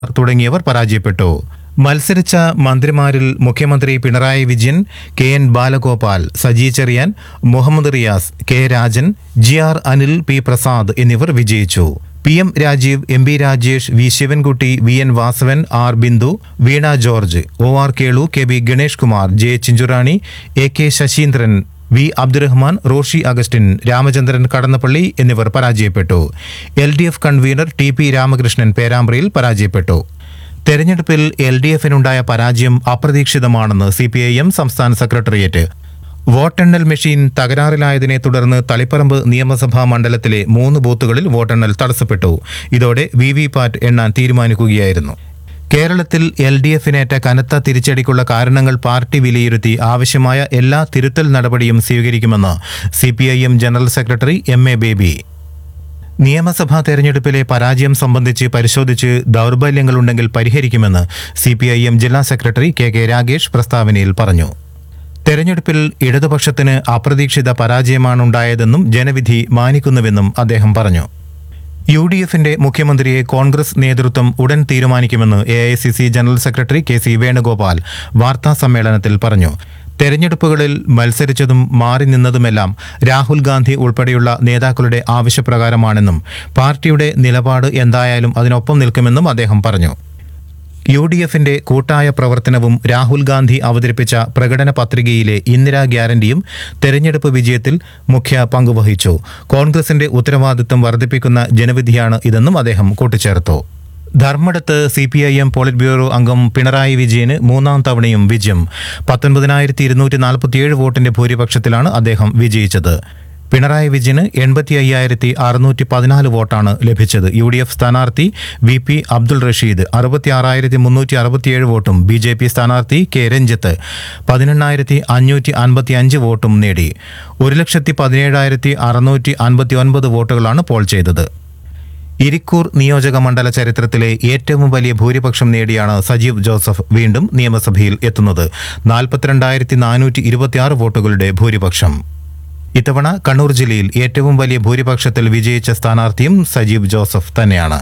തുടങ്ങിയവർ പരാജയപ്പെട്ടു മത്സരിച്ച മന്ത്രിമാരിൽ മുഖ്യമന്ത്രി Pinarayi Vijayan K N Balagopal Saji Cherian Muhammad Riyas K Rajan G R Anil P Prasad എന്നിവർ വിജയിച്ചു P M Rajeev M P Rajesh V Sivankutty V N Vasavan R Bindu Veena George O R Kelu K V Ganesh Kumar J Chinchurani A K Saseendran V Abdurahiman Roshi Augustine Ramachandran Kadannappally എന്നിവർ പരാജയപ്പെട്ടു L D F convener T P Ramakrishnan പേരാമ്പ്രയിൽ പരാജയപ്പെട്ടു തെരഞ്ഞെടുപ്പിൽ എൽ ഡി എഫിനുണ്ടായ പരാജയം അപ്രതീക്ഷിതമാണെന്ന് സി പി ഐ എം സംസ്ഥാന സെക്രട്ടേറിയറ്റ് വോട്ടെണ്ണൽ മെഷീൻ തകരാറിലായതിനെ തുടർന്ന് തളിപ്പറമ്പ് നിയമസഭാ മണ്ഡലത്തിലെ മൂന്ന് ബൂത്തുകളിൽ വോട്ടെണ്ണൽ തടസ്സപ്പെട്ടു ഇതോടെ വി വി പാറ്റ് എണ്ണാൻ തീരുമാനിക്കുകയായിരുന്നു കേരളത്തിൽ എൽ ഡി എഫിനേറ്റ കനത്ത തിരിച്ചടിക്കുള്ള കാരണങ്ങൾ പാർട്ടി വിലയിരുത്തി ആവശ്യമായ എല്ലാ തിരുത്തൽ നടപടിയും സ്വീകരിക്കുമെന്ന് C P I M general secretary M A Baby നിയമസഭാ തെരഞ്ഞെടുപ്പിലെ പരാജയം സംബന്ധിച്ച് പരിശോധിച്ച് ദൗർബല്യങ്ങളുണ്ടെങ്കിൽ പരിഹരിക്കുമെന്ന് സി പി ഐ എം ജില്ലാ സെക്രട്ടറി കെ കെ രാഗേഷ് പ്രസ്താവനയിൽ പറഞ്ഞു തെരഞ്ഞെടുപ്പിൽ ഇടതുപക്ഷത്തിന് അപ്രതീക്ഷിത പരാജയമാണുണ്ടായതെന്നും ജനവിധി മാനിക്കുന്നുവെന്നും അദ്ദേഹം പറഞ്ഞു യു ഡി എഫിന്റെ മുഖ്യമന്ത്രിയെ കോൺഗ്രസ് നേതൃത്വം ഉടൻ തീരുമാനിക്കുമെന്ന് A I C C general secretary K C Venugopal വാർത്താ സമ്മേളനത്തിൽ പറഞ്ഞു തെരഞ്ഞെടുപ്പുകളിൽ മത്സരിച്ചതും മാറി നിന്നതുമെല്ലാം രാഹുൽ ഗാന്ധി ഉൾപ്പെടെയുള്ള നേതാക്കളുടെ ആവശ്യപ്രകാരമാണെന്നും പാർട്ടിയുടെ നിലപാട് എന്തായാലും അതിനൊപ്പം നിൽക്കുമെന്നും അദ്ദേഹം പറഞ്ഞു യു ഡി എഫിന്റെ കൂട്ടായ പ്രവർത്തനവും രാഹുൽ ഗാന്ധി അവതരിപ്പിച്ച പ്രകടന പത്രികയിലെ ഇന്ദിരാ ഗ്യാരണ്ടിയും തെരഞ്ഞെടുപ്പ് വിജയത്തിൽ മുഖ്യ പങ്കുവഹിച്ചു കോൺഗ്രസിന്റെ ഉത്തരവാദിത്വം വർദ്ധിപ്പിക്കുന്ന ജനവിധിയാണ് ഇതെന്നും അദ്ദേഹം കൂട്ടിച്ചേർത്തു ധർമ്മടത്ത് C P I M politburo അംഗം പിണറായി വിജയന് മൂന്നാം തവണയും വിജയം പത്തൊൻപതിനായിരത്തി ഇരുന്നൂറ്റി നാൽപ്പത്തിയേഴ് വോട്ടിന്റെ ഭൂരിപക്ഷത്തിലാണ് അദ്ദേഹം വിജയിച്ചത് പിണറായി വിജയന് എൺപത്തി അയ്യായിരത്തി അറുന്നൂറ്റി പതിനാല് വോട്ടാണ് ലഭിച്ചത് യു ഡി എഫ് സ്ഥാനാർത്ഥി വി പി അബ്ദുൾ റഷീദ് അറുപത്തി ആറായിരത്തി മുന്നൂറ്റി അറുപത്തിയേഴ് വോട്ടും ബി ജെ പി സ്ഥാനാർത്ഥി കെ രഞ്ജിത്ത് പതിനെണ്ണായിരത്തി അഞ്ഞൂറ്റി അൻപത്തി അഞ്ച് വോട്ടും നേടി ഒരു ലക്ഷത്തി പതിനേഴായിരത്തി അറുന്നൂറ്റി അൻപത്തി ഒൻപത് വോട്ടുകളാണ് പോൾ ചെയ്തത് ഇരിക്കൂർ നിയോജക മണ്ഡല ചരിത്രത്തിലെ ഏറ്റവും വലിയ ഭൂരിപക്ഷം നേടിയാണ് സജീവ് ജോസഫ് വീണ്ടും നിയമസഭയിൽ എത്തുന്നത് നാൽപ്പത്തിരണ്ടായിരത്തി നാനൂറ്റി ഇരുപത്തിയാറ് വോട്ടുകളുടെ ഭൂരിപക്ഷം ഇത്തവണ കണ്ണൂർ ജില്ലയിൽ ഏറ്റവും വലിയ ഭൂരിപക്ഷത്തിൽ വിജയിച്ച സ്ഥാനാർത്ഥിയും സജീവ് ജോസഫ് തന്നെയാണ്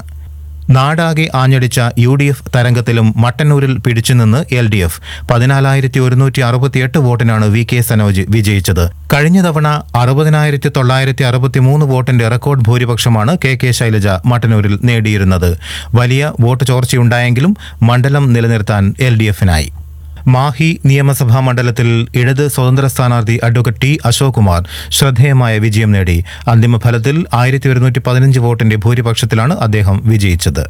നാടാകെ ആഞ്ഞടിച്ച യു ഡി എഫ് തരംഗത്തിലും മട്ടന്നൂരിൽ പിടിച്ചുനിന്ന് എൽ ഡി എഫ് പതിനാലായിരത്തി ഒരുന്നൂറ്റി അറുപത്തിയെട്ട് വോട്ടിനാണ് വി കെ സനോജ് വിജയിച്ചത് കഴിഞ്ഞ തവണ അറുപതിനായിരത്തി തൊള്ളായിരത്തി അറുപത്തി മൂന്ന് വോട്ടിന്റെ റെക്കോർഡ് ഭൂരിപക്ഷമാണ് കെ കെ ശൈലജ മട്ടന്നൂരിൽ നേടിയിരുന്നത് വലിയ വോട്ട് ചോർച്ചയുണ്ടായെങ്കിലും മണ്ഡലം നിലനിർത്താൻ എൽ ഡി എഫിനായി മാഹി നിയമസഭാ മണ്ഡലത്തിൽ ഇടത് സ്വതന്ത്ര സ്ഥാനാർത്ഥി അഡ്വക്കേറ്റ് ടി അശോക് കുമാർ ശ്രദ്ധേയമായ വിജയം നേടി അന്തിമ ഫലത്തിൽ ആയിരത്തി ഒരുന്നൂറ്റി പതിനഞ്ച് വോട്ടിന്റെ ഭൂരിപക്ഷത്തിലാണ് അദ്ദേഹം വിജയിച്ചത്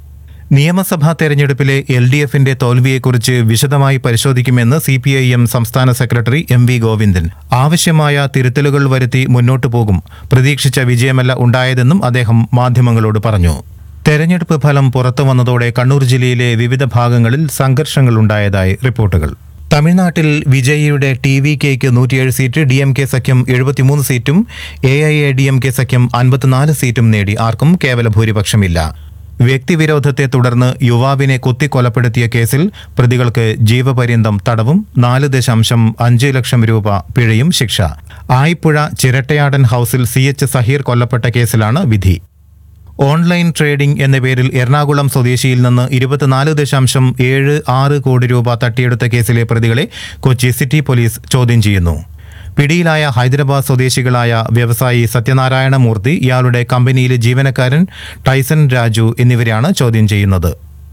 നിയമസഭാ തെരഞ്ഞെടുപ്പിലെ എൽ ഡി എഫിന്റെ തോൽവിയെക്കുറിച്ച് വിശദമായി പരിശോധിക്കുമെന്ന് സി പി ഐ എം സംസ്ഥാന സെക്രട്ടറി എം വി ഗോവിന്ദൻ ആവശ്യമായ തിരുത്തലുകൾ വരുത്തി മുന്നോട്ടു പോകും പ്രതീക്ഷിച്ച വിജയമല്ല ഉണ്ടായതെന്നും അദ്ദേഹം മാധ്യമങ്ങളോട് പറഞ്ഞു തെരഞ്ഞെടുപ്പ് ഫലം പുറത്തു വന്നതോടെ കണ്ണൂർ ജില്ലയിലെ വിവിധ ഭാഗങ്ങളിൽ സംഘർഷങ്ങൾ ഉണ്ടായതായി റിപ്പോർട്ടുകൾ തമിഴ്നാട്ടിൽ വിജയിയുടെ ടി വി കെക്ക് നൂറ്റിയേഴ് സീറ്റ് ഡി എം കെ സഖ്യം എഴുപത്തിമൂന്ന് സീറ്റും A I A D M K സഖ്യം അൻപത്തിനാല് സീറ്റും നേടി ആർക്കും കേവല ഭൂരിപക്ഷമില്ല വ്യക്തിവിരോധത്തെ തുടർന്ന് യുവാവിനെ കുത്തിക്കൊലപ്പെടുത്തിയ കേസിൽ പ്രതികൾക്ക് ജീവപര്യന്തം തടവും നാല് ദശാംശം അഞ്ച് ലക്ഷം രൂപ പിഴയും ശിക്ഷ ആയിപ്പുഴ ചിരട്ടയാടൻ ഹൌസിൽ സി എച്ച് സഹീർ കൊല്ലപ്പെട്ട കേസിലാണ് വിധി ഓൺലൈൻ ട്രേഡിംഗ് എന്ന പേരിൽ എറണാകുളം സ്വദേശിയിൽ നിന്ന് ഇരുപത്തിനാല് ദശാംശം ഏഴ് ആറ് കോടി രൂപ തട്ടിയെടുത്ത കേസിലെ പ്രതികളെ കൊച്ചി സിറ്റി പോലീസ് ചോദ്യം ചെയ്യുന്നു പിടിയിലായ ഹൈദരാബാദ് സ്വദേശികളായ വ്യവസായി സത്യനാരായണ മൂർത്തി ഇയാളുടെ കമ്പനിയിലെ ജീവനക്കാരൻ ടൈസൺ രാജു എന്നിവരെയാണ് ചോദ്യം ചെയ്യുന്നത്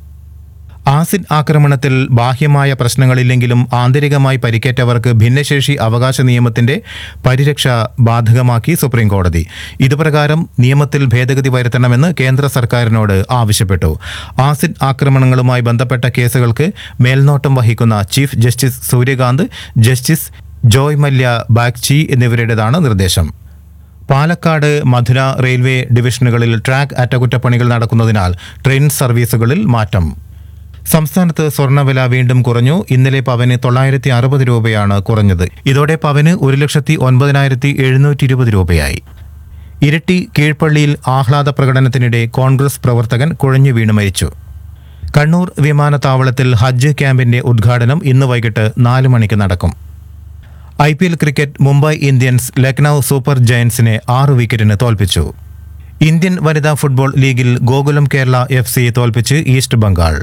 ആസിഡ് ആക്രമണത്തിൽ ബാഹ്യമായ പ്രശ്നങ്ങളില്ലെങ്കിലും ആന്തരികമായി പരിക്കേറ്റവർക്ക് ഭിന്നശേഷി അവകാശ നിയമത്തിന്റെ പരിരക്ഷ ബാധകമാക്കി സുപ്രീം കോടതി ഇതുപ്രകാരം നിയമത്തിൽ ഭേദഗതി വരുത്തണമെന്ന് കേന്ദ്ര സർക്കാരിനോട് ആവശ്യപ്പെട്ടു ആസിഡ് ആക്രമണങ്ങളുമായി ബന്ധപ്പെട്ട കേസുകൾക്ക് മേൽനോട്ടം വഹിക്കുന്ന chief justice Suryakant justice Joymalya Bagchi എന്നിവരുടേതാണ് നിർദ്ദേശം പാലക്കാട് മധുര റെയിൽവേ ഡിവിഷനുകളിൽ ട്രാക്ക് അറ്റകുറ്റപ്പണികൾ നടക്കുന്നതിനാൽ ട്രെയിൻ സർവീസുകളിൽ മാറ്റം സംസ്ഥാനത്ത് സ്വർണ്ണവില വീണ്ടും കുറഞ്ഞു ഇന്നലെ പവന് തൊള്ളായിരത്തി അറുപത് രൂപയാണ് കുറഞ്ഞത് ഇതോടെ പവന് ഒരു ലക്ഷത്തി ഒൻപതിനായിരത്തി എഴുന്നൂറ്റി ഇരുപത് രൂപയായി ഇരട്ടി കീഴ്പള്ളിയിൽ ആഹ്ലാദ പ്രകടനത്തിനിടെ കോൺഗ്രസ് പ്രവർത്തകൻ കുഴഞ്ഞു വീണ് മരിച്ചു കണ്ണൂർ വിമാനത്താവളത്തിൽ ഹജ്ജ് ക്യാമ്പിന്റെ ഉദ്ഘാടനം ഇന്ന് വൈകിട്ട് നാല് മണിക്ക് നടക്കും I P L cricket Mumbai Indians Lucknow Super ജയൻസിനെ ആറ് വിക്കറ്റിന് തോൽപ്പിച്ചു ഇന്ത്യൻ വനിതാ ഫുട്ബോൾ ലീഗിൽ ഗോകുലം കേരള എഫ് സി തോൽപ്പിച്ച് ഈസ്റ്റ് ബംഗാൾ